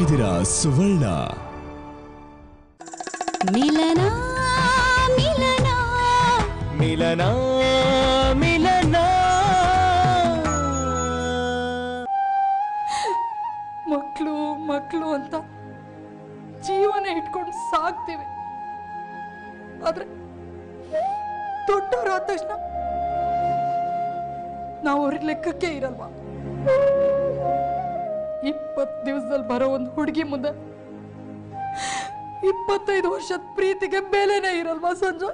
ಇದ್ದೀರಾ ಸುವರ್ಣ ಮಿಲನ ಮಿಲನ ಮಿಲನ ಮಿಲನ ಮಕ್ಕಳು ಮಕ್ಕಳು ಅಂತ ಜೀವನ ಇಟ್ಕೊಂಡು ಸಾಕ್ತೀವಿ ಆದ್ರೆ ದೊಡ್ಡವರಾದ ತಕ್ಷಣ ನಾವು ಅವ್ರಿಗೆ ಲೆಕ್ಕಕ್ಕೆ ಇರಲ್ವಾ ಇಪ್ಪತ್ತು ದಿವಸದಲ್ಲಿ ಬರೋ ಒಂದು ಹುಡುಗಿ ಮುಂದೆ ಇಪ್ಪತ್ತೈದು ವರ್ಷದ ಪ್ರೀತಿಗೆ ಬೆಲೆನೇ ಇರಲ್ವಾ ಸಂಜು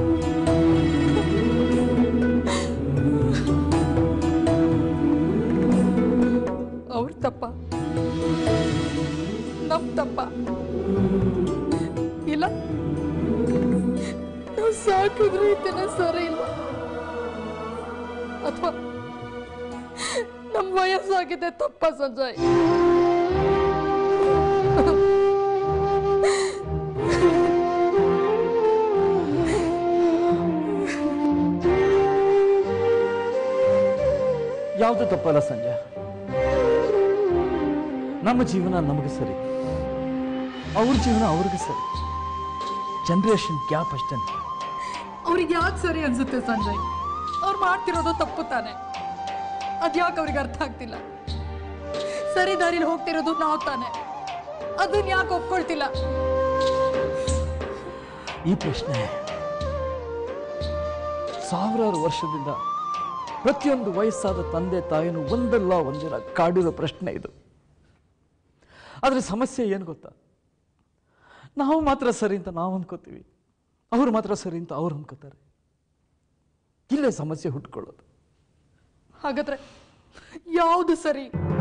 ಅವ್ರ ತಪ್ಪ ನಮ್ ತಪ್ಪ ಇಲ್ಲ ನಾವು ಸಾಕಿದ್ರು ಇದನ್ನ ಸರಿ ಇಲ್ವಾ ಅಥವಾ ನಮ್ ವಯಸ್ಸಾಗಿದೆ ತಪ್ಪ ಸಂಜಯ್ ಯಾವುದು ತಪ್ಪಲ್ಲ ಸಂಜೆ ನಮ್ಮ ಜೀವನ ನಮಗೆ ಸರಿ ಅವ್ರ ಜೀವನ ಅವ್ರಿಗೆ ಸರಿ ಜನ್ರೇಷನ್ ಗ್ಯಾಪ್ ಅಷ್ಟೇ ಅವ್ರಿಗೆ ಯಾಕೆ ಸರಿ ಅನ್ಸುತ್ತೆ ಸಂಜಯ್ ಅವ್ರು ಮಾಡ್ತಿರೋದು ತಪ್ಪು ತಾನೆ ಅದ್ಯಾಕೆ ಅವ್ರಿಗೆ ಅರ್ಥ ಆಗ್ತಿಲ್ಲ ಸರಿ ದಾರಿಲಿ ಹೋಗ್ತಿರೋದು ನಾವು ತಾನೆ ಅದನ್ನ ಯಾಕೆ ಒಪ್ಕೊಳ್ತಿಲ್ಲ ಈ ಪ್ರಶ್ನೆ ಸಾವಿರಾರು ವರ್ಷದಿಂದ ಪ್ರತಿಯೊಂದು ವಯಸ್ಸಾದ ತಂದೆ ತಾಯಿನೂ ಒಂದಲ್ಲ ಒಂದಿನ ಕಾಡಿರೋ ಪ್ರಶ್ನೆ ಇದು ಆದರೆ ಸಮಸ್ಯೆ ಏನು ಗೊತ್ತಾ ನಾವು ಮಾತ್ರ ಸರಿ ಅಂತ ನಾವು ಅಂದ್ಕೋತೀವಿ ಅವ್ರು ಮಾತ್ರ ಸರಿ ಅಂತ ಅವ್ರು ಅಂದ್ಕೋತಾರೆ ಇಲ್ಲೇ ಸಮಸ್ಯೆ ಹುಟ್ಕೊಳ್ಳೋದು ಹಾಗಾದ್ರೆ ಯಾವುದು ಸರಿ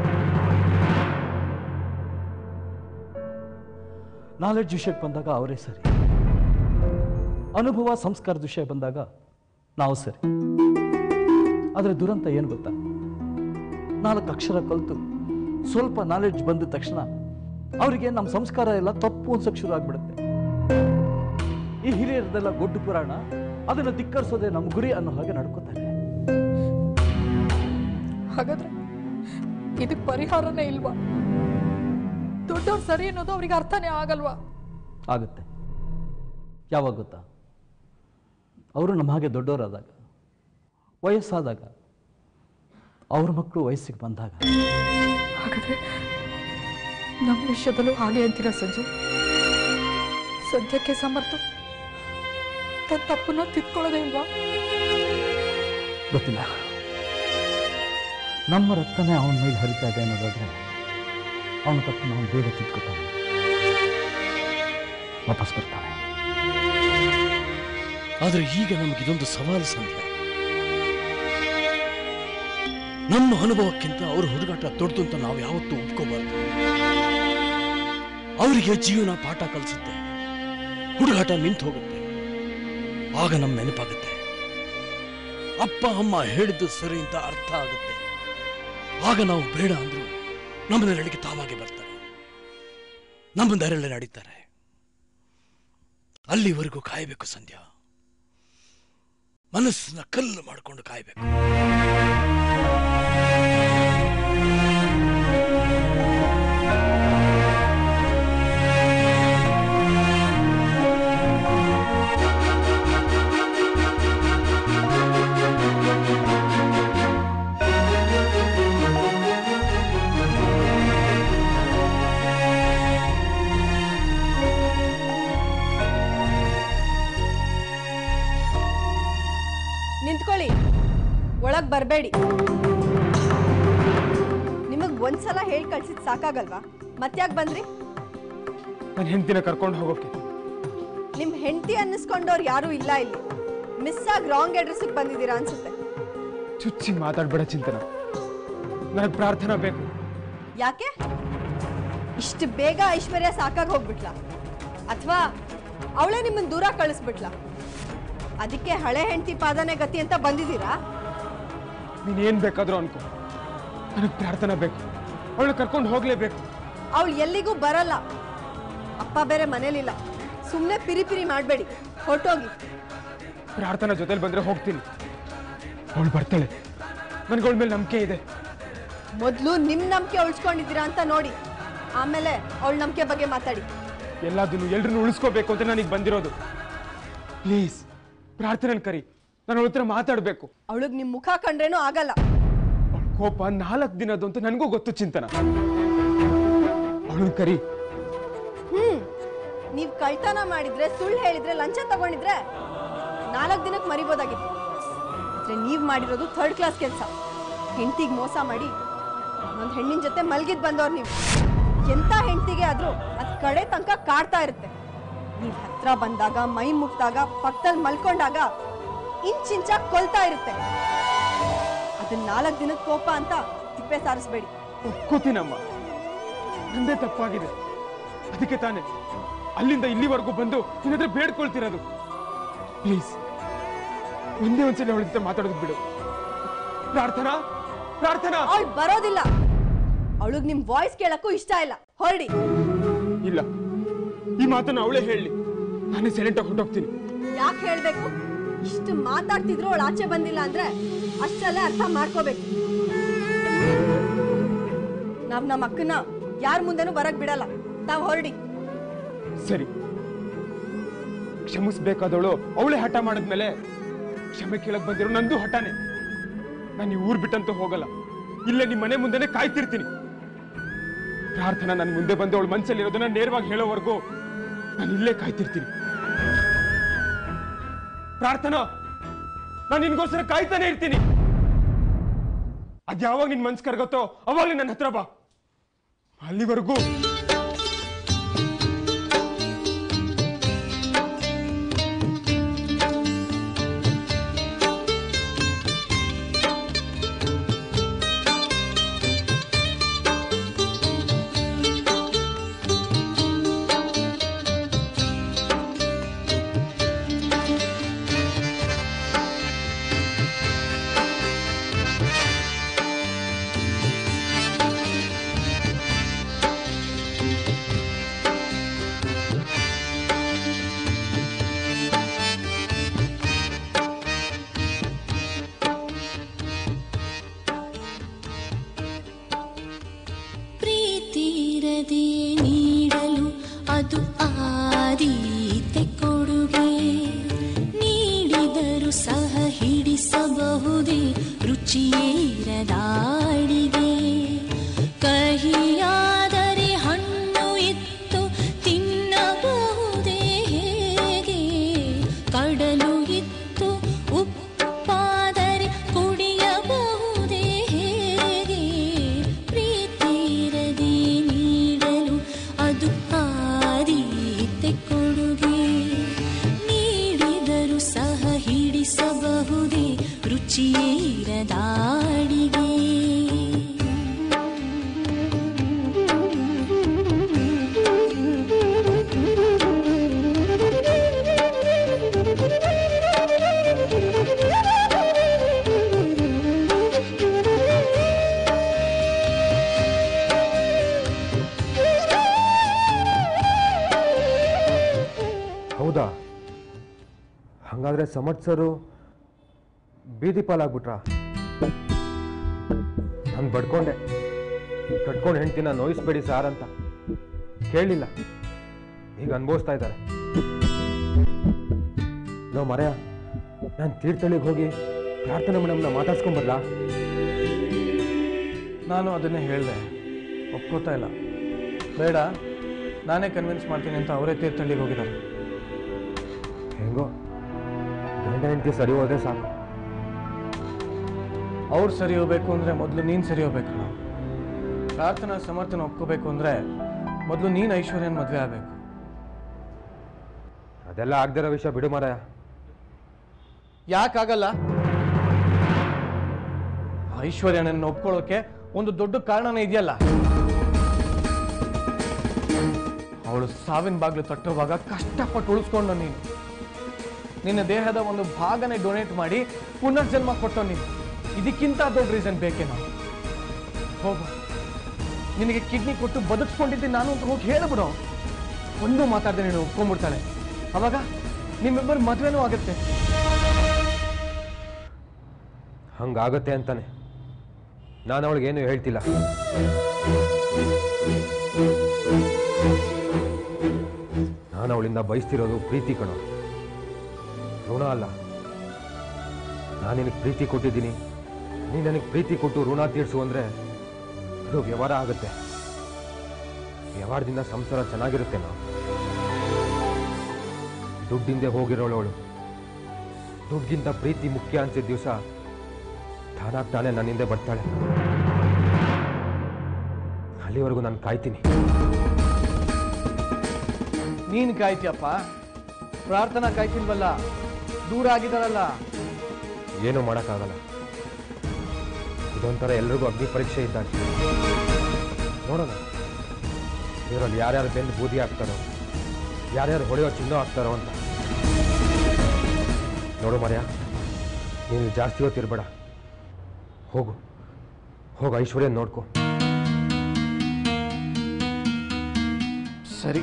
ನಾಲೆಡ್ಜ್ ವಿಷಯಕ್ಕೆ ಬಂದಾಗ ಅವರೇ ಸರಿ ಅನುಭವ ಸಂಸ್ಕಾರದ ವಿಷಯ ಬಂದಾಗ ನಾವು ಸರಿ ಆದರೆ ದುರಂತ ಏನು ಗೊತ್ತಾ ನಾಲ್ಕು ಅಕ್ಷರ ಕಲಿತು ಸ್ವಲ್ಪ ನಾಲೆಡ್ಜ್ ಬಂದ ತಕ್ಷಣ ಅವರಿಗೆ ನಮ್ಮ ಸಂಸ್ಕಾರ ಎಲ್ಲ ತಪ್ಪು ಅನ್ಸಕ್ಕೆ ಶುರು ಆಗ್ಬಿಡುತ್ತೆ ಈ ಹಿರಿಯರದೆಲ್ಲ ಗೊಡ್ಡು ಪುರಾಣ ಅದನ್ನು ಧಿಕ್ಕರಿಸೋದೇ ನಮ್ಮ ಗುರಿ ಅನ್ನೋ ಹಾಗೆ ನಡ್ಕೋತಾರೆ ಹಾಗಾದ್ರೆ ಇದಕ್ ಪರಿಹಾರನೇ ಇಲ್ವಾ ದೊಡ್ಡವ್ರು ಸರಿ ಅನ್ನೋದು ಅವ್ರಿಗೆ ಅರ್ಥನೇ ಆಗಲ್ವಾ ಆಗುತ್ತೆ ಯಾವಾಗ ಗೊತ್ತಾ ಅವರು ನಮ್ಮ ಹಾಗೆ ದೊಡ್ಡವರಾದಾಗ ವಯಸ್ಸಾದಾಗ ಅವ್ರ ಮಕ್ಕಳು ವಯಸ್ಸಿಗೆ ಬಂದಾಗ ಹಾಗಾದ್ರೆ ನಮ್ಮ ವಿಷಯದಲ್ಲೂ ಹಾಗೆ ಅಂತೀರ ಸಂಜು ಸದ್ಯಕ್ಕೆ ಸಮರ್ಥ ತನ್ನ ತಪ್ಪನ್ನ ತಿದ್ಕೊಳ್ಳೋದೇ ಇಲ್ವಾ ಗೊತ್ತಿಲ್ಲ ನಮ್ಮ ರಕ್ತನೇ ಅವನ ಮೇಲೆ ಹರಿತಾ ಇದೆ ಅನ್ನೋದಾದ್ರೆ ಅವನ ತಪ್ಪನ್ನು ಅವನು ಬೇಗ ತಿದ್ಕೊತಾನೆ ವಾಪಸ್ ಬರ್ತಾನೆ ಆದ್ರೆ ಈಗ ನಮಗಿದೊಂದು ಸವಾಲು ಸಂಧ್ಯಾ ನಮ್ಮ ಅನುಭವಕ್ಕಿಂತ ಅವ್ರ ಹುಡುಗಾಟ ದೊಡ್ಡದು ಅಂತ ನಾವು ಯಾವತ್ತೂ ಒಪ್ಕೋಬಾರ್ದು ಅವರಿಗೆ ಜೀವನ ಪಾಠ ಕಲಿಸುತ್ತೆ ಹುಡುಗಾಟ ನಿಂತು ಹೋಗುತ್ತೆ ಆಗ ನಮ್ಮ ನೆನಪಾಗುತ್ತೆ ಅಪ್ಪ ಅಮ್ಮ ಹೇಳಿದ್ದು ಸರಿ ಅಂತ ಅರ್ಥ ಆಗುತ್ತೆ ಆಗ ನಾವು ಬೇಡ ಅಂದ್ರು ನಮ್ಮ ನೆರಳಿಗೆ ತಾವಾಗೆ ಬರ್ತಾರೆ ನಮ್ಮ ನೆರಳೆ ನಡೀತಾರೆ ಅಲ್ಲಿವರೆಗೂ ಕಾಯಬೇಕು ಸಂಧ್ಯಾ ಮನಸ್ಸನ್ನ ಕಲ್ಲು ಮಾಡಿಕೊಂಡು ಕಾಯಬೇಕು ನಿಂತ್ಕೊಳ್ಳಿ ಒಳಗ್ ಬರಬೇಡಿ ನಿಮಗ್ ಒಂದ್ಸಲ ಹೇಳಿ ಕಳ್ಸಿದ್ ಸಾಕಾಗಲ್ವಾ ಮತ್ತ್ಯಾಕ್ ಬಂದ್ರಿ ನನ್ನ ಹೆಂಡತಿನ ಕರ್ಕೊಂಡು ಹೋಗೋಕೆ ನಿಮ್ ಹೆಂಡತಿ ಅನ್ನಿಸ್ಕೊಂಡವ್ರು ಯಾರೂ ಇಲ್ಲ ಇಲ್ಲಿ ಮಿಸ್ ಆಗಿ ರಾಂಗ್ ಅಡ್ರೆಸ್ಗೆ ಬಂದಿದ್ದೀರಾ ಅನ್ಸುತ್ತೆ ಚುಚ್ಚಿ ಮಾತಾಡ್ಬೇಡ ಚಿಂತನ ನನಗೆ ಪ್ರಾರ್ಥನಾ ಬೇಕು ಯಾಕೆ ಇಷ್ಟು ಬೇಗ ಐಶ್ವರ್ಯ ಸಾಕಾಗಿ ಹೋಗ್ಬಿಟ್ಲಾ ಅಥವಾ ಅವಳೇ ನಿಮ್ಮನ್ನ ದೂರ ಕಳಿಸ್ಬಿಟ್ಲಾ ಅದಕ್ಕೆ ಹಳೆ ಹೆಂಡತಿ ಪಾದನೆ ಗತಿ ಅಂತ ಬಂದಿದ್ದೀರಾ ನೀನ್ ಏನ್ ಬೇಕಾದ್ರೂ ಅನ್ಕೋ ನನಗೆ ಪ್ರಾರ್ಥನಾ ಬೇಕು ಅವಳನ್ನ ಕರ್ಕೊಂಡು ಹೋಗ್ಲೇಬೇಕು ಅವಳು ಎಲ್ಲಿಗೂ ಬರಲ್ಲ ಅಪ್ಪ ಬೇರೆ ಮನೇಲಿಲ್ಲ ಸುಮ್ಮನೆ ಪಿರಿ ಪಿರಿ ಮಾಡಬೇಡಿ ಹೊರಟೋಗಿ ಪ್ರಾರ್ಥನಾ ಜೊತೆಲಿ ಬಂದ್ರೆ ಹೋಗ್ತೀನಿ ಅವಳು ಬರ್ತಾಳೆ ನನ್ಗೆ ಅವಳ ಮೇಲೆ ನಂಬಿಕೆ ಇದೆ ಮೊದಲು ನಿಮ್ ನಂಬಿಕೆ ಉಳ್ಸ್ಕೊಂಡಿದ್ದೀರಾ ಅಂತ ನೋಡಿ ಆಮೇಲೆ ಅವಳ ನಂಬಿಕೆ ಬಗ್ಗೆ ಮಾತಾಡಿ ಎಲ್ಲದನ್ನು ಎಲ್ರನ್ನೂ ಉಳಿಸ್ಕೋಬೇಕು ಅಂತ ನನಗೆ ಬಂದಿರೋದು ಪ್ಲೀಸ್ ಪ್ರಾರ್ಥನೆ ಕರಿ ನಾನು ಅವಳ ಹತ್ರ ಮಾತಾಡಬೇಕು ಅವಳಿಗೆ ನಿಮ್ಮ ಮುಖ ಕಂಡ್ರೇನೂ ಆಗಲ್ಲ ಅವಳ ಕೋಪ ನಾಲ್ಕು ದಿನದ್ದು ಅಂತ ನನಗೂ ಗೊತ್ತು ಚಿಂತನ ಅವಳನ್ನ ಕರಿ ಹ್ಮ್ ನೀವ್ ಕಳ್ತನ ಮಾಡಿದ್ರೆ ಸುಳ್ಳು ಹೇಳಿದ್ರೆ ಲಂಚ ತಗೊಂಡಿದ್ರೆ ನಾಲ್ಕು ದಿನಕ್ಕೆ ಮರಿಬೋದಾಗಿತ್ತು ಆದ್ರೆ ನೀವ್ ಮಾಡಿರೋದು ಥರ್ಡ್ ಕ್ಲಾಸ್ ಕೆಲಸ ಹೆಂಡತಿಗೆ ಮೋಸ ಮಾಡಿ ಒಂದ್ ಹೆಣ್ಣಿನ ಜೊತೆ ಮಲ್ಗಿದ್ ಬಂದವ್ರು ನೀವು ಎಂತ ಹೆಂಡತಿಗೆ ಆದ್ರೂ ಅದ್ ಕಡೆ ತನಕ ಕಾಡ್ತಾ ಇರುತ್ತೆ ನೀವ್ ಹತ್ರ ಬಂದಾಗ ಮೈ ಮುಟ್ದಾಗ ಪಕ್ಕದಲ್ಲಿ ಮಲ್ಕೊಂಡಾಗ ಇಂಚಿಂಚ ಕೊಲ್ತಾ ಇರುತ್ತೆ ಅದನ್ನ ನಾಲ್ಕು ದಿನದ ಕೋಪ ಅಂತ ತಿಪ್ಪೆ ಸಾರಿಸ್ಬೇಡಿ ಒಪ್ಕೋತೀನಮ್ಮ ನಂದೇ ತಪ್ಪಾಗಿದೆ ಅದಕ್ಕೆ ತಾನೆ ಅಲ್ಲಿಂದ ಇಲ್ಲಿವರೆಗೂ ಬಂದು ನಿನ್ನ ಹತ್ರ ಬೇಡ್ಕೊಳ್ತಿರೋದು ಪ್ಲೀಸ್ ಒಂದೇ ಒಂದ್ಸಲ ಅವಳ ಜೊತೆ ಮಾತಾಡೋದು ಬಿಡು ಪ್ರಾರ್ಥನಾ ಪ್ರಾರ್ಥನಾ ಅವಳು ಬರೋದಿಲ್ಲ ಅವಳಿಗೆ ನಿಮ್ ವಾಯ್ಸ್ ಕೇಳಕ್ಕೂ ಇಷ್ಟ ಇಲ್ಲ ಹೊರಡಿ ಇಲ್ಲ ಈ ಮಾತನ್ನ ಅವಳೇ ಹೇಳಿ ನಾನೇ ಸೈಲೆಂಟ್ ಆಗಿ ಹೊರಟೋಗ್ತೀನಿ ಯಾಕೆ ಹೇಳ್ಬೇಕು ಇಷ್ಟು ಮಾತಾಡ್ತಿದ್ರು ಅವಳು ಆಚೆ ಬಂದಿಲ್ಲ ಅಂದ್ರೆ ಅಷ್ಟಲ್ಲೇ ಅರ್ಥ ಮಾಡ್ಕೋಬೇಕು ನಾವ್ ನಮ್ಮ ಅಕ್ಕನ ಯಾರ ಮುಂದೆನೂ ಬರಕ್ ಬಿಡಲ್ಲ ತಾವ್ ಹೊರಡಿ ಸರಿ ಕ್ಷಮಿಸ್ಬೇಕಾದವಳು ಅವಳೇ ಹಠ ಮಾಡಿದ್ಮೇಲೆ ಕ್ಷಮೆ ಕೇಳಕ್ ಬಂದಿರೋ ನಂದು ಹಠಾನೆ ನಾನು ಈ ಊರ್ ಬಿಟ್ಟಂತೂ ಹೋಗಲ್ಲ ಇಲ್ಲೇ ನಿಮ್ಮ ಮನೆ ಮುಂದೆನೆ ಕಾಯ್ತಿರ್ತೀನಿ ಪ್ರಾರ್ಥನಾ ನನ್ನ ಮುಂದೆ ಬಂದು ಅವಳ ಮನ್ಸಲ್ಲಿರೋದನ್ನ ನೇರವಾಗಿ ಹೇಳೋವರೆಗೂ ನಾನು ಇಲ್ಲೇ ಕಾಯ್ತಿರ್ತೀನಿ ಪ್ರಾರ್ಥನಾ ನಾನು ನಿನ್ಗೋಸ್ಕರ ಕಾಯ್ತಾನೆ ಇರ್ತೀನಿ ಅದ್ ಯಾವಾಗ ನಿನ್ ಮನ್ಸ್ ಕರ್ಗತ್ತೋ ಅವಾಗ್ಲೇ ನನ್ನ ಹತ್ರ ಬಾ ಅಲ್ಲಿವರೆಗೂ ಪ್ರೀತಿರದೆ ನೀಡಲು ಅದು ಆದೀತೆ ಕೊಡುಗೆ ನೀಡಿದರು ಸಹ ಹಿಡಿಸಬಹುದೇ ರುಚಿಯೇ ಇರದಾಡಿಗೆ ಕಹಿಯಾದರೆ ಹಣ್ಣು ಇತ್ತು ತಿನ್ನಬಹುದೇ ಹೇಗೆ ಕಡಲು ಇತ್ತು ಉಪ್ಪಾದರೆ ಕುಡಿಯಬಹುದೇ ಹೇಗೆ ಪ್ರೀತಿರದೆ ನೀಡಲು ಅದು ಆದೀತೆ ಕೊಡುಗೆ ನೀಡಿದರು ಸಹ ಹಿಡಿಸಬಹುದೇ ರುಚಿಯೇ ಇರದಾಡಿಗೆ ಹೌದಾ ಹಾಗಾದ್ರೆ ಸಮರ್ಥ್ ಸರು ಬೀದಿ ಪಾಲಾಗ್ಬಿಟ್ರಾ ನಾನು ಬಡ್ಕೊಂಡೆ ಕಟ್ಕೊಂಡು ಹೆಂಡ್ತಿನ ನೋಯಿಸ್ಬೇಡಿ ಸಾರ್ ಅಂತ ಕೇಳಲಿಲ್ಲ ಈಗ ಅನುಭವಿಸ್ತಾ ಇದ್ದಾರೆ ನೋ ಮರೆಯ ನಾನು ತೀರ್ಥಹಳ್ಳಿಗೆ ಹೋಗಿ ಪ್ರಾರ್ಥನೆ ಮೇಡಮ್ನ ಮಾತಾಡ್ಸ್ಕೊಂಬರ್ಲಾ ನಾನು ಅದನ್ನೇ ಹೇಳಿದೆ ಒಪ್ಕೋತಾ ಇಲ್ಲ ಬೇಡ ನಾನೇ ಕನ್ವಿನ್ಸ್ ಮಾಡ್ತೀನಿ ಅಂತ ಅವರೇ ತೀರ್ಥಹಳ್ಳಿಗೆ ಹೋಗಿದ್ದಾರೆ ಹೆಂಗೋ ಗಂಡ ಹೆಂಡತಿ ಸರಿ ಹೋದ್ರೆ ಸಾಕು ಅವ್ರು ಸರಿ ಹೋಗ್ಬೇಕು ಅಂದರೆ ಮೊದಲು ನೀನು ಸರಿ ಹೋಗ್ಬೇಕಲ್ಲ ಪ್ರಾರ್ಥನಾ ಸಮರ್ಥನ ಒಪ್ಕೋಬೇಕು ಅಂದರೆ ಮೊದಲು ನೀನು ಐಶ್ವರ್ಯನ ಮದುವೆ ಆಗಬೇಕು ಅದೆಲ್ಲ ಆಗ್ದಿರೋ ವಿಷಯ ಬಿಡು ಮಾರಾಯ ಯಾಕಾಗಲ್ಲ ಐಶ್ವರ್ಯನನ್ನು ಒಪ್ಕೊಳ್ಳೋಕೆ ಒಂದು ದೊಡ್ಡ ಕಾರಣನೇ ಇದೆಯಲ್ಲ ಅವಳು ಸಾವಿನ ಬಾಗ್ಲು ತಟ್ಟುವಾಗ ಕಷ್ಟಪಟ್ಟು ಉಳಿಸ್ಕೊಂಡು ನೀನು ನಿನ್ನ ದೇಹದ ಒಂದು ಭಾಗನೇ ಡೊನೇಟ್ ಮಾಡಿ ಪುನರ್ಜನ್ಮ ಕೊಟ್ಟೋ ನೀನು ಇದಕ್ಕಿಂತ ದೊಡ್ಡ ರೀಸನ್ ಬೇಕೇನೋ ಹೋಗು ನಿನಗೆ ಕಿಡ್ನಿ ಕೊಟ್ಟು ಬದುಕ್ಸ್ಕೊಂಡಿದ್ದೀನಿ ನಾನು ಅಂತ ಹೋಗಿ ಹೇಳ್ಬಿಡು ಒಂದು ಮಾತಾಡದೆ ನೀನು ಒಪ್ಕೊಂಡ್ಬಿಡ್ತಾಳೆ ಅವಾಗ ನಿಮ್ಮಿಬ್ಬರು ಮದುವೆನೂ ಆಗುತ್ತೆ ಹಂಗಾಗತ್ತೆ ಅಂತಾನೆ ನಾನು ಅವಳಿಗೇನು ಹೇಳ್ತಿಲ್ಲ ನಾನು ಅವಳಿಂದ ಬಯಸ್ತಿರೋದು ಪ್ರೀತಿ ಕಣೋ ಋಣ ಅಲ್ಲ ನಾನು ನಿನಗೆ ಪ್ರೀತಿ ಕೊಟ್ಟಿದ್ದೀನಿ ನೀನು ನನಗೆ ಪ್ರೀತಿ ಕೊಟ್ಟು ಋಣ ತೀರ್ಸು ಅಂದರೆ ಅದು ವ್ಯವಹಾರ ಆಗುತ್ತೆ ವ್ಯವಹಾರದಿಂದ ಸಂಸಾರ ಚೆನ್ನಾಗಿರುತ್ತೆ ನಾವು ದುಡ್ಡಿಂದೆ ಹೋಗಿರೋಳು ಅವಳು ದುಡ್ಡಿಗಿಂತ ಪ್ರೀತಿ ಮುಖ್ಯ ಅನ್ಸಿದ ದಿವಸ ತಾನಾಗ್ ತಾನೇ ನನ್ನಿಂದೆ ಬರ್ತಾಳೆ ಅಲ್ಲಿವರೆಗೂ ನಾನು ಕಾಯ್ತೀನಿ ನೀನು ಕಾಯ್ತೀಯಪ್ಪ ಪ್ರಾರ್ಥನಾ ಕಾಯ್ತಿಲ್ವಲ್ಲ ದೂರ ಆಗಿದಾರಲ್ಲ ಏನೂ ಮಾಡೋಕ್ಕಾಗಲ್ಲ ಇದೊಂಥರ ಎಲ್ರಿಗೂ ಅಗ್ನಿ ಪರೀಕ್ಷೆ ಇದ್ದಾಗ ನೋಡೋಣ ಇವರಲ್ಲಿ ಯಾರ್ಯಾರು ಬೆಂದು ಬೂದಿ ಹಾಕ್ತಾರೋ ಯಾರ್ಯಾರು ಹೊಡೆಯೋ ಚಿನ್ನ ಹಾಕ್ತಾರೋ ಅಂತ ನೋಡು ಮರ್ಯ ನೀನು ಜಾಸ್ತಿ ಹೊತ್ತಿರ್ಬೇಡ ಹೋಗು ಹೋಗು ಐಶ್ವರ್ಯ ನೋಡ್ಕೊ ಸರಿ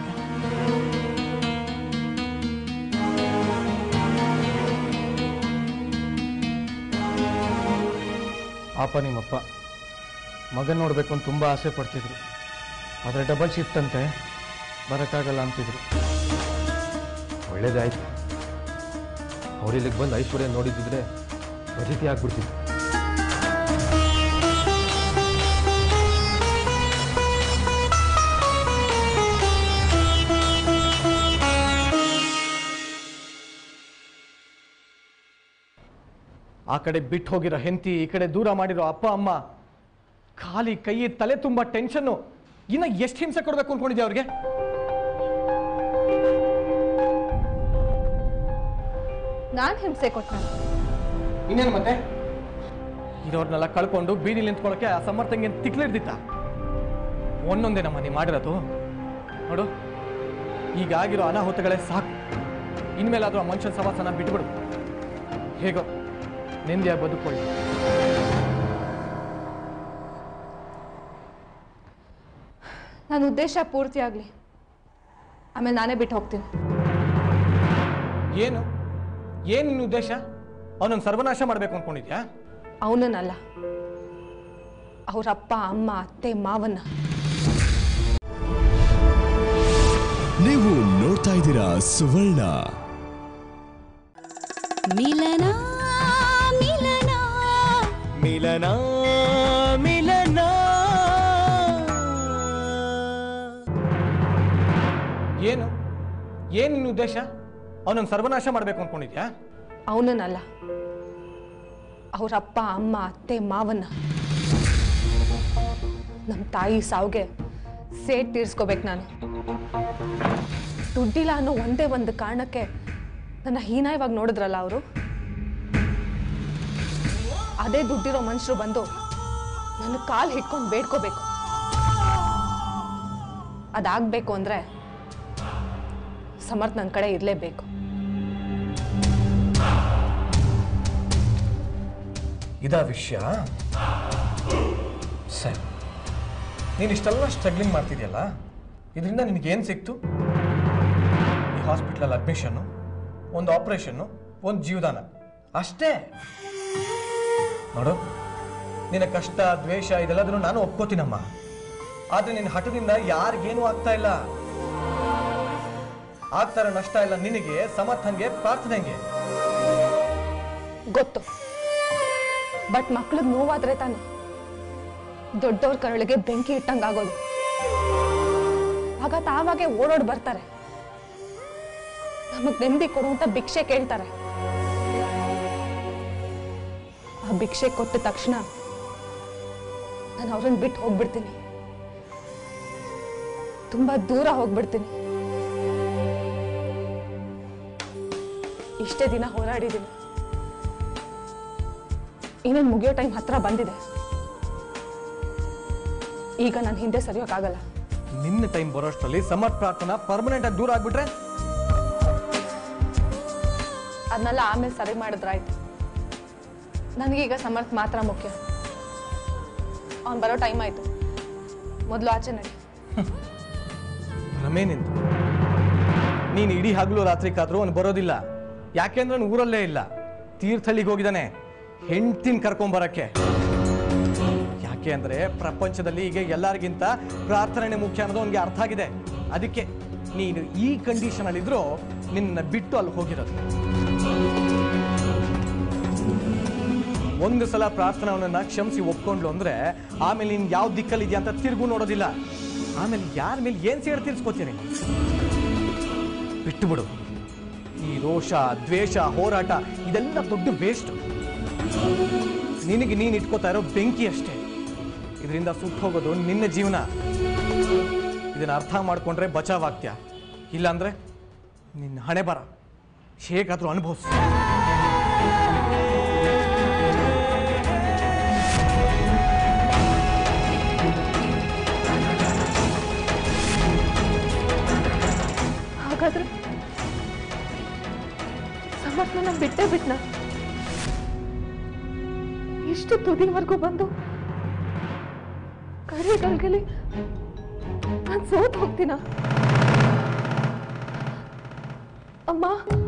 ಅಪ್ಪ ನಿಮ್ಮಪ್ಪ ಮಗನ್ ನೋಡ್ಬೇಕು ಅಂತ ತುಂಬ ಆಸೆ ಪಡ್ತಿದ್ರು ಆದರೆ ಡಬಲ್ ಶಿಫ್ಟ್ ಅಂತೆ ಬರೋಕ್ಕಾಗಲ್ಲ ಅಂತಿದ್ರು ಒಳ್ಳೇದಾಯ್ತು ಅವ್ರಿಲ್ಲಿಗೆ ಬಂದು ಐಶ್ವರ್ಯ ನೋಡಿದ್ದಿದ್ರೆ ಪ್ರತೀತಿ ಆಗ್ಬಿಡ್ತಿತ್ತು ಆ ಕಡೆ ಬಿಟ್ಟು ಹೋಗಿರೋ ಹೆಂಡತಿ ಈ ಕಡೆ ದೂರ ಮಾಡಿರೋ ಅಪ್ಪ ಅಮ್ಮ ಖಾಲಿ ಕೈ ತಲೆ ತುಂಬ ಟೆನ್ಷನ್ನು ಇನ್ನು ಎಷ್ಟು ಹಿಂಸೆ ಕೊಡಬೇಕು ಅನ್ಕೊಂಡಿದ್ದೆ ಅವ್ರಿಗೆ ನಾನು ಹಿಂಸೆ ಕೊಟ್ಟ ಇನ್ನೇನು ಮತ್ತೆ ಇರೋರ್ನೆಲ್ಲ ಕಳ್ಕೊಂಡು ಬೀದಿಲಿ ನಿಂತ್ಕೊಳ್ಳೋಕೆ ಆ ಸಮರ್ಥಂಗೆ ತಿಕ್ಲಿಡ್ದಿತ್ತ ಒಂದೊಂದೇ ನಮ್ಮ ನೀವು ಮಾಡಿರೋದು ನೋಡು ಈಗ ಆಗಿರೋ ಅನಾಹುತಗಳೇ ಸಾಕು ಇನ್ಮೇಲಾದ್ರೂ ಆ ಮನುಷ್ಯನ ಸವಾಸನ ಬಿಟ್ಬಿಡು ಹೇಗೋ ನೆಮ್ಮದಿಯಾಗಿ ಬದುಕೊಳ್ಳಿ ನನ್ನ ಉದ್ದೇಶ ಪೂರ್ತಿ ಆಗಲಿ ಆಮೇಲೆ ನಾನೇ ಬಿಟ್ಟು ಹೋಗ್ತೀನಿ ಏನು ಏನು ನಿನ್ನ ಉದ್ದೇಶ ಅವನನ್ನು ಸರ್ವನಾಶ ಮಾಡಬೇಕು ಅನ್ಕೊಂಡಿದ್ಯಾ ಅವನನ್ನಲ್ಲ ಅವರಪ್ಪ ಅಮ್ಮ ಅತ್ತೆ ಮಾವನ್ನ ನೀವು ನೋಡ್ತಾ ಇದ್ದೀರಾ ಸುವರ್ಣ ಮಿಲನ ಮಿಲನ ಮಿಲನ ಮಿಲನ ಏನು ಏನು ನಿನ್ನ ಉದ್ದೇಶ ಅವನನ್ನು ಸರ್ವನಾಶ ಮಾಡಬೇಕು ಅನ್ಕೊಂಡಿದ್ಯಾ ಅವನನ್ನಲ್ಲ ಅವರಪ್ಪ ಅಮ್ಮ ಅತ್ತೆ ಮಾವನ್ನ ನಮ್ಮ ತಾಯಿ ಸಾವಿಗೆ ಸೇಟ್ ತೀರ್ಸ್ಕೋಬೇಕು ನಾನು ದುಡ್ಡಿಲ್ಲ ಅನ್ನೋ ಒಂದೇ ಒಂದು ಕಾರಣಕ್ಕೆ ನನ್ನ ಹೀನಾಯವಾಗಿ ನೋಡಿದ್ರಲ್ಲ ಅವರು ಅದೇ ದುಡ್ಡಿರೋ ಮನುಷ್ಯರು ಬಂದು ನನ್ನ ಕಾಲು ಹಿಡ್ಕೊಂಡು ಬೇಡ್ಕೋಬೇಕು ಅದಾಗಬೇಕು ಅಂದರೆ ಸಮರ್ಥ್ ನನ್ನ ಕಡೆ ಇರಲೇಬೇಕು ಇದಾ ವಿಷಯ ಸರಿ ನೀನು ಇಷ್ಟೆಲ್ಲ ಸ್ಟ್ರಗ್ಲಿಂಗ್ ಮಾಡ್ತಿದ್ಯಲ್ಲ ಇದರಿಂದ ನಿನಗೇನು ಸಿಕ್ತು ಈ ಹಾಸ್ಪಿಟ್ಲಲ್ಲಿ ಅಡ್ಮಿಷನ್ನು ಒಂದು ಆಪ್ರೇಷನ್ನು ಒಂದು ಜೀವದಾನ ಅಷ್ಟೇ ನೋಡು ನಿನ್ನ ಕಷ್ಟ ದ್ವೇಷ ಇದೆಲ್ಲದನ್ನು ನಾನು ಒಪ್ಕೋತೀನಮ್ಮ ಆದರೆ ನಿನ್ನ ಹಠದಿಂದ ಯಾರಿಗೇನೂ ಆಗ್ತಾ ಇಲ್ಲ ಆಗ್ತಾರ ನಷ್ಟ ಇಲ್ಲ ನಿನಗೆ ಸಮರ್ಥನ್ಗೆ ಪ್ರಾರ್ಥನೆಗೆ ಗೊತ್ತು ಬಟ್ ಮಕ್ಳಿಗೆ ನೋವಾದ್ರೆ ತಾನೆ ದೊಡ್ಡವ್ರ ಕರಳಿಗೆ ಬೆಂಕಿ ಇಟ್ಟಂಗಾಗೋದು ಆಗ ತಾವಾಗೆ ಓಡೋಡ್ ಬರ್ತಾರೆ ನಮಗ್ ನೆಮ್ಮದಿ ಕೊಡುವಂತ ಭಿಕ್ಷೆ ಕೇಳ್ತಾರೆ ಆ ಭಿಕ್ಷೆ ಕೊಟ್ಟ ತಕ್ಷಣ ನಾನು ಅವ್ರನ್ನ ಬಿಟ್ಟು ಹೋಗ್ಬಿಡ್ತೀನಿ ತುಂಬಾ ದೂರ ಹೋಗ್ಬಿಡ್ತೀನಿ ಇಷ್ಟೇ ದಿನ ಹೋರಾಡಿದ್ದೀನಿ ಇನ್ನೇನು ಮುಗಿಯೋ ಟೈಮ್ ಹತ್ರ ಬಂದಿದೆ ಈಗ ನಾನು ಹಿಂದೆ ಸರಿಯೋಕ್ಕಾಗಲ್ಲ ನಿನ್ನ ಟೈಮ್ ಬರೋಷ್ಟರಲ್ಲಿ ಸಮರ್ಥ ಪ್ರಾರ್ಥನಾ ಪರ್ಮನೆಂಟ್ ಆಗಿ ದೂರ ಆಗ್ಬಿಟ್ರೆ ಅದನ್ನೆಲ್ಲ ಆಮೇಲೆ ಸರಿ ಮಾಡಿದ್ರಾಯ್ತು ನನಗೀಗ ಸಮರ್ಥ ಮಾತ್ರ ಮುಖ್ಯ ಅವ್ನು ಬರೋ ಟೈಮ್ ಆಯ್ತು ಮೊದಲು ಆಚೆ ನಡಿ ಭ್ರಮೆ ನಿಂತು ನೀನು ಇಡೀ ಹಗಲು ರಾತ್ರಿ ಕಾದ್ರೂ ಅವ್ನು ಬರೋದಿಲ್ಲ ಯಾಕೆಂದ್ರೆ ಅವ್ನು ಊರಲ್ಲೇ ಇಲ್ಲ ತೀರ್ಥಹಳ್ಳಿಗೆ ಹೋಗಿದ್ದಾನೆ ಹೆಂಡ್ತಿನ ಕರ್ಕೊಂಬರಕ್ಕೆ ಯಾಕೆ ಯಾಕೆ ಅಂದರೆ ಪ್ರಪಂಚದಲ್ಲಿ ಈಗ ಎಲ್ಲರಿಗಿಂತ ಪ್ರಾರ್ಥನೆ ಮುಖ್ಯ ಅನ್ನೋದು ಅವನಿಗೆ ಅರ್ಥ ಆಗಿದೆ ಅದಕ್ಕೆ ನೀನು ಈ ಕಂಡೀಷನಲ್ಲಿದ್ದರೂ ನಿನ್ನ ಬಿಟ್ಟು ಅಲ್ಲಿ ಹೋಗಿರೋದು ಒಂದು ಸಲ ಪ್ರಾರ್ಥನೆ ಅವನನ್ನ ಕ್ಷಮಿಸಿ ಒಪ್ಕೊಂಡ್ಲು ಅಂದ್ರೆ ಆಮೇಲೆ ನೀನು ಯಾವ ದಿಕ್ಕಲ್ಲಿದ್ಯಾ ಅಂತ ತಿರುಗು ನೋಡೋದಿಲ್ಲ ಆಮೇಲೆ ಯಾರ ಮೇಲೆ ಏನ್ ಸೇಡ್ ತೀರ್ಸ್ಕೊತೀನಿ ಬಿಟ್ಟು ಬಿಡು ಈ ರೋಷ ದ್ವೇಷ ಹೋರಾಟ ಇದೆಲ್ಲ ದೊಡ್ಡ ವೇಸ್ಟ್ ನಿನಗೆ ನೀನು ಇಟ್ಕೋತಾ ಇರೋ ಬೆಂಕಿ ಅಷ್ಟೇ ಇದರಿಂದ ಸುಟ್ಟು ಹೋಗೋದು ನಿನ್ನ ಜೀವನ ಇದನ್ನ ಅರ್ಥ ಮಾಡ್ಕೊಂಡ್ರೆ ಬಚಾವಾಗ್ತ್ಯ ಇಲ್ಲಾಂದ್ರೆ ನಿನ್ನ ಹಣೆ ಬರ ಹೇಗಾದ್ರೂ ಅನುಭವಿಸ್ ಹಾಗಾದ್ರೆ ಸಮರ್ಥನ ಬಿಟ್ಟೇ ಬಿಟ್ನ ಇಷ್ಟು ತುದಿವರೆಗೂ ಬಂದು ಕರೆಗಲ್ಗಲಿ ನಾನು ಸೋತ್ ಹೋಗ್ತೀನ ಅಮ್ಮ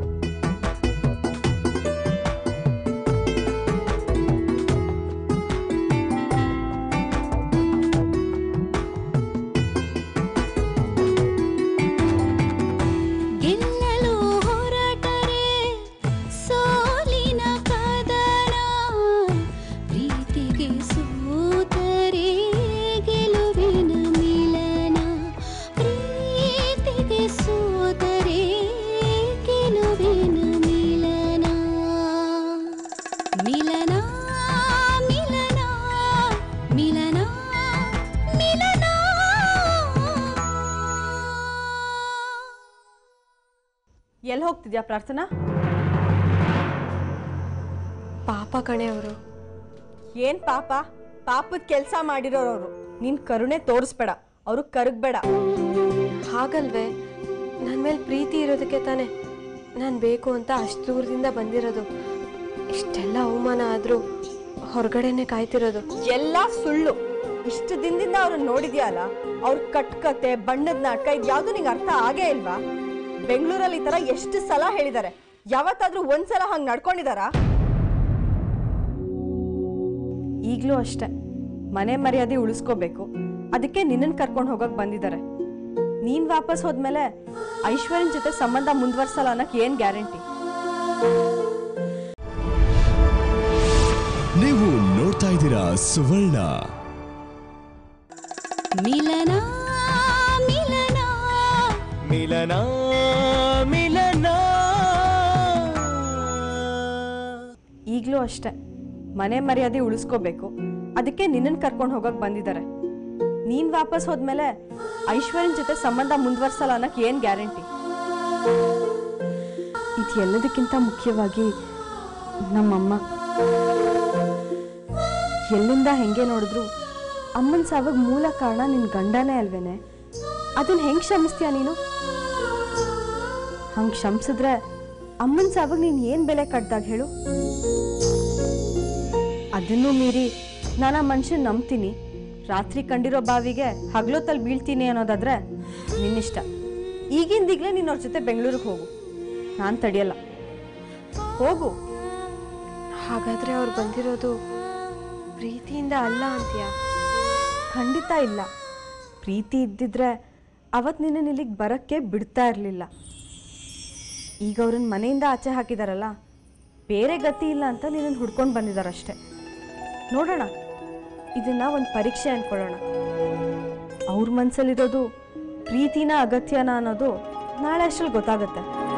ಗೆಲ್ಲಲು ಹೋರಾಟರೆ ಸೋಲಿನ ಕದನ ಪ್ರೀತಿಗೆ ಸೋತರೆ ಗೆಲುವಿನ ಮಿಲನ ಪ್ರೀತಿಗೆ ಸೋತರೆ ಗೆಲುವಿನ ಮಿಲನ ಮಿಲನ ಮಿಲನ ಮಿಲನ ಮಿಲನ ಎಲ್ಲಿ ಹೋಗ್ತಿದ್ಯಾ ಪ್ರಾರ್ಥನಾ ಪಾಪ ಕಣೆ ಅವರು ಏನ್ ಪಾಪ ಪಾಪದ ಕೆಲಸ ಮಾಡಿರೋರವ್ರು ನೀನ್ ಕರುಣೆ ತೋರಿಸ್ಬೇಡ ಅವ್ರು ಕರಗ್ಬೇಡ ಹಾಗಲ್ವೇ ನನ್ನ ಮೇಲೆ ಪ್ರೀತಿ ಇರೋದಕ್ಕೆ ತಾನೆ ನಾನು ಬೇಕು ಅಂತ ಅಷ್ಟು ದೂರದಿಂದ ಬಂದಿರೋದು ಇಷ್ಟೆಲ್ಲ ಅವಮಾನ ಆದರೂ ಹೊರಗಡೆನೆ ಕಾಯ್ತಿರೋದು ಎಲ್ಲ ಸುಳ್ಳು ಇಷ್ಟು ದಿನದಿಂದ ಅವ್ರನ್ನ ನೋಡಿದ್ಯಲ್ಲ ಅವ್ರ ಕಟ್ಕತೆ ಬಣ್ಣದ ನಾಟಕ ಇದು ಯಾವ್ದು ನಿಂಗೆ ಅರ್ಥ ಆಗೇ ಇಲ್ವಾ ಬೆಂಗಳೂರಲ್ಲಿ ಈ ತರ ಎಷ್ಟು ಸಲ ಹೇಳಿದ್ದಾರೆ ಯಾವತ್ತಾದ್ರೂ ಒಂದ್ಸಲ ಹಂಗ್ ನಡ್ಕೊಂಡಿದಾರಾ ಈಗಲೂ ಅಷ್ಟೆ ಮನೆ ಮರ್ಯಾದೆ ಉಳಿಸ್ಕೋಬೇಕು ಅದಕ್ಕೆ ನಿನ್ನನ್ ಕರ್ಕೊಂಡು ಹೋಗಕ್ ಬಂದಿದ್ದಾರೆ ನೀನ್ ವಾಪಸ್ ಹೋದ್ಮೇಲೆ ಐಶ್ವರ್ಯನ್ ಜೊತೆ ಸಂಬಂಧ ಮುಂದುವರ್ಸಲ್ಲ ಅನ್ನಕ್ ಏನ್ ಗ್ಯಾರಂಟಿ ನೀವು ನೋಡ್ತಾ ಇದ್ದೀರಾ ಸುವರ್ಣ ಮಿಲನ ಮಿಲನ ಮಿಲನ ಮಿಲನ ಈಗಲೂ ಅಷ್ಟೆ ಮನೆ ಮರ್ಯಾದೆ ಉಳಿಸ್ಕೋಬೇಕು ಅದಕ್ಕೆ ನಿನ್ನನ್ ಕರ್ಕೊಂಡು ಹೋಗಕ್ ಬಂದಿದ್ದಾರೆ ನೀನ್ ವಾಪಸ್ ಹೋದ್ಮೇಲೆ ಐಶ್ವರ್ಯನ್ ಜೊತೆ ಸಂಬಂಧ ಮುಂದುವರ್ಸಲ್ಲ ಅನ್ನಕ್ ಏನ್ ಗ್ಯಾರಂಟಿ ಇದು ಎಲ್ಲದಕ್ಕಿಂತ ಮುಖ್ಯವಾಗಿ ನಮ್ಮಮ್ಮ ಎಲ್ಲಿಂದ ಹೆಂಗೆ ನೋಡಿದ್ರು ಅಮ್ಮನ ಸಾವಿಗೆ ಮೂಲ ಕಾರಣ ನಿನ್ ಗಂಡನೇ ಅಲ್ವೇನೆ ಅದನ್ನ ಹೆಂಗ್ ಕ್ಷಮಿಸ್ತೀಯ ನೀನು ಹಂಗ್ ಕ್ಷಮಿಸಿದ್ರೆ ಅಮ್ಮನ ಸಾವಿಗೆ ನೀನ್ ಏನ್ ಬೆಲೆ ಕಟ್ದಾಗ ಹೇಳು ಅದನ್ನೂ ಮೀರಿ ನಾನು ಆ ಮನುಷ್ಯನ್ ನಂಬ್ತೀನಿ ರಾತ್ರಿ ಕಂಡಿರೋ ಬಾವಿಗೆ ಹಗ್ಲೊತ್ತಲ್ಲಿ ಬೀಳ್ತೀನಿ ಅನ್ನೋದಾದ್ರೆ ನಿನ್ನಿಷ್ಟ ಈಗಿಂದೀಗಲೇ ನೀನು ಅವ್ರ ಜೊತೆ ಬೆಂಗಳೂರಿಗೆ ಹೋಗು ನಾನು ತಡೆಯಲ್ಲ ಹೋಗು ಹಾಗಾದ್ರೆ ಅವ್ರು ಬಂದಿರೋದು ಪ್ರೀತಿಯಿಂದ ಅಲ್ಲ ಅಂತೀಯ ಖಂಡಿತ ಇಲ್ಲ ಪ್ರೀತಿ ಇದ್ದಿದ್ರೆ ಅವತ್ತು ನಿನ್ನ ಇಲ್ಲಿಗೆ ಬರೋಕ್ಕೆ ಬಿಡ್ತಾ ಇರಲಿಲ್ಲ ಈಗ ಅವ್ರನ್ನ ಮನೆಯಿಂದ ಆಚೆ ಹಾಕಿದಾರಲ್ಲ ಬೇರೆ ಗತಿ ಇಲ್ಲ ಅಂತ ನಿನ್ನನ್ನು ಹುಡ್ಕೊಂಡು ಬಂದಿದ್ದಾರಷ್ಟೆ ನೋಡೋಣ ಇದನ್ನ ಒಂದು ಪರೀಕ್ಷೆ ಅನ್ಕೊಳ್ಳೋಣ ಅವ್ರ ಮನಸ್ಸಲ್ಲಿರೋದು ಪ್ರೀತಿನ ಅಗತ್ಯನ ಅನ್ನೋದು ನಾಳೆ ಅಷ್ಟರಲ್ಲಿ ಗೊತ್ತಾಗುತ್ತೆ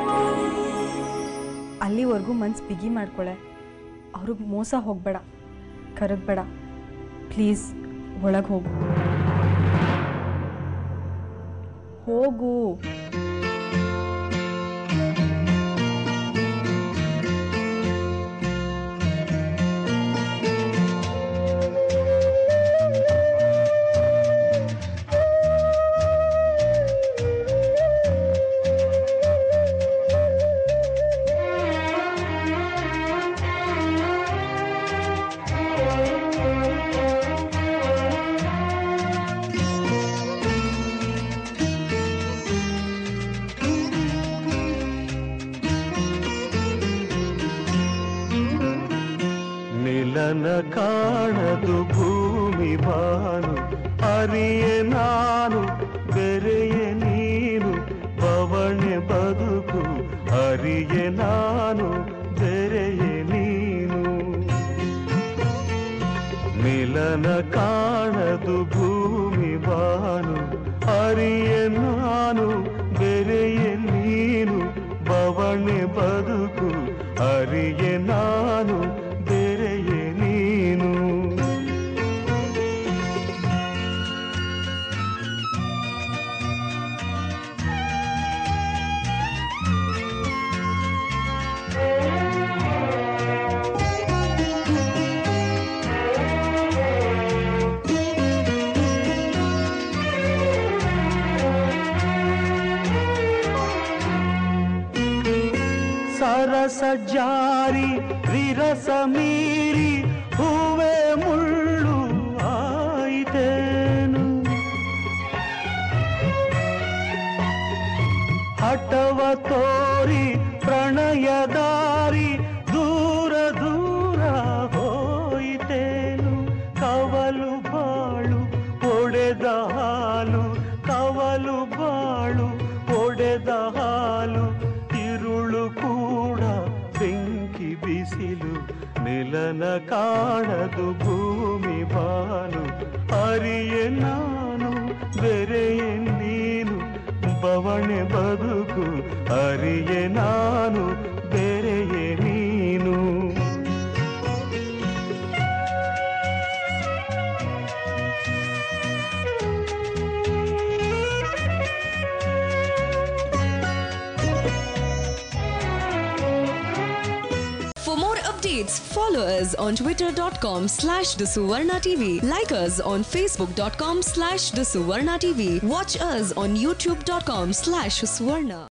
ಅಲ್ಲಿವರೆಗೂ ಮನ್ಸು ಬಿಗಿ ಮಾಡ್ಕೊಳೆ ಅವ್ರಿಗೆ ಮೋಸ ಹೋಗಬೇಡ ಕರಗಬೇಡ ಪ್ಲೀಸ್ ಒಳಗೆ ಹೋಗು ಹೋಗು ನಿಲನ ಕಾಣದು ಭೂಮಿ ಬಾ ಅರಿಯೆ ನಾನು ಬೆರೆಯೆ ನೀನು ಬವಣೆ ಬದುಕು ಅರಿಯೆ ನಾನು ಬೆರೆಯೆ ನೀನು ಮಿಲನ ಕಾಣದು ಭೂಮಿ ಬಾನು ಅರಿಯೆ ನಾನು ಬೆರೆಯೆ ನೀನು ಬವಣೆ ಬದುಕು ಅರಿಯೆ ನಾನು ಬೆರೆಯೆ ನೀನು ಸರಸ ಜಾರಿ ವಿರಸ ಮೀರಿ ಹೂವೆ ಮುಳ್ಳು ಆಯಿತೇನು ಹಠವ ತೋರಿ ಪ್ರಣಯ ದಾರಿ ದೂರ ದೂರ ಹೋಯಿತೇನು ಕವಲು ಬಾಳು ಒಡೆದ ಹಾಲು ಕವಲು ಬಾಳು ಒಡೆದ ಹಾಲು ತಿರುಳು ಕೂಡ ಬೆಂಕಿ ಬಿಸಿಲು ಮಿಲನ ಕಾಣದು ಭೂಮಿ ಬಾನು ಅರಿಯೆ ನಾನು ಬೆರೆಯೆ ನೀನು ಬವಣೆ ಬದುಕು ಅರಿಯೆ ನಾನು ಬೆರೆಯೆ ನೀನು For more updates, follow us on twitter.com slash the Suvarna TV. Like us on facebook.com slash the Suvarna TV. Watch us on youtube.com slash Suvarna.